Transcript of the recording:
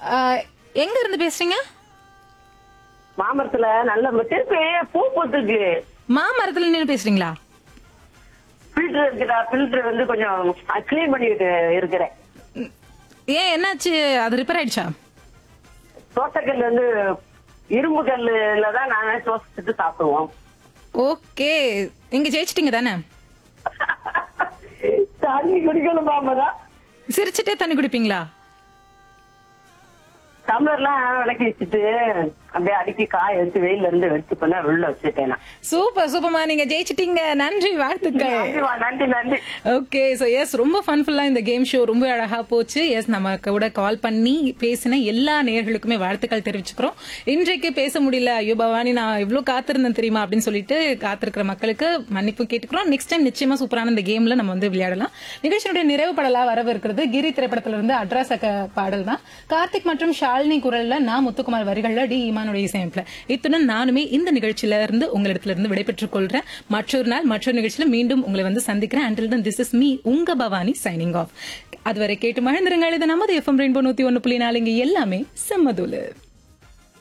ஆஹ், எங்க இருந்து பேசுறீங்க மாமரத்துல நல்ல திருப்பி பூ போட்டுருக்கு மாமரத்துல நின்று பேசுறீங்களா ஃபில்டர் இருக்குதா ஃபில்டர் வந்து கொஞ்சம் கிளீன் பண்ணிட்டு இருக்கிறேன் ம், ஏன் என்னாச்சு அது ரிப்பேர் ஆயிடுச்சா தோட்டக்கல் வந்து இரும்பு கல்லுல தான் நாங்க தோசைட்டு சாப்பிடுவோம் ஓகே நீங்க ஜெயிச்சிட்டீங்க தானே தண்ணி குடிக்கணும் மாமரா சிரிச்சுட்டே தண்ணி குடிப்பீங்களா டம்ளர்லாம் விளக்கி வச்சுட்டு அப்படியே அடிக்கி காய எடுத்து வெயில்ல இருந்து எடுத்து பண்ண உள்ள வச்சுட்டேன் நான். சூப்பர் சூப்பர்மா நீங்க ஜெயிச்சிட்டீங்க நன்றி வாழ்த்துக்கள் நன்றிமா, நன்றி நன்றி ஓகே ஸோ எஸ் ரொம்ப ஃபன்ஃபுல்லா இந்த கேம் ஷோ ரொம்ப அழகா போச்சு எஸ் நம்ம கூட கால் பண்ணி பேசின எல்லா நேயர்களுக்குமே வாழ்த்துக்கள் தெரிவிச்சுக்கிறோம் இன்றைக்கு பேச முடியல ஐயோ பவானி நான் இவ்வளவு காத்திருந்தேன் தெரியுமா அப்படின்னு சொல்லிட்டு காத்திருக்கிற மக்களுக்கு மன்னிப்பு கேட்டுக்கிறோம் நெக்ஸ்ட் டைம் நிச்சயமா சூப்பரான இந்த கேம்ல நம்ம வந்து விளையாடலாம் நிகழ்ச்சியினுடைய நிறைவு படலா வரவிருக்கிறது கிரி திரைப்படத்துல இருந்து அட்ராசக்க பாடல் தான் கார்த்திக் மற்றும் ஷாலினி குரல்ல நான் முத்துக்குமார் வரிகள்ல டி ஈமானுடைய இசையமைப்புல இத்துடன் நானுமே இந்த நிகழ்ச்சியில இருந்து உங்களிடத்துல இருந்து விடைபெற்றுக் கொள்றேன் மற்றொரு நாள் மற்றொரு நிகழ்ச்சியில மீண்டும் உங்களை வந்து சந்திக்கிறேன் until then this is me உங்க பவானி சைனிங் ஆஃப் அதுவரை கேட்டு மழந்திருங்கள் இது நமது எஃப்எம் ரெயின்போ நூத்தி ஒன்னு புள்ளி நாலு இங்க எல்லாமே செம்மதுலு